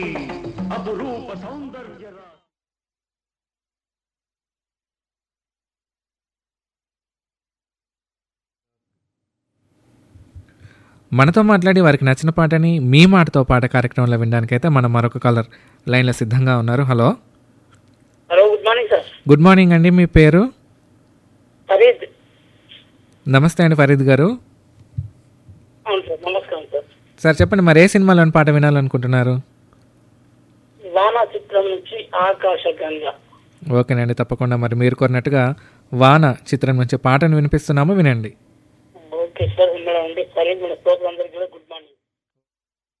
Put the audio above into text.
అపురూప సౌందర్య మనతో మాట్లాడి వారికి నచ్చిన పాటని మీ మాటతో పాట కార్యక్రమంలో వినడానికైతే మనం మరొక కలర్ లైన్లో సిద్ధంగా ఉన్నారు hello hello good morning sir good morning అండి మీ పేరు ఫరీద్ నమస్తే అండి ఫరీద్ గారు అవును సార్ నమస్కారం సార్ సార్ చెప్పండి మరి ఏ సినిమాలోని పాట వినాలనుకుంటున్నారు వానా చిత్రం నుంచి ఆకాశ గంగ ఓకేనండి తప్పకుండా మరి మీరు కోరినట్టుగా వాన చిత్రం నుంచి పాటను వినిపిస్తున్నాము వినండి ఓకే సార్ మేడం అండి ఫరీద్ మన శ్రోతలందరికీ కూడా గుడ్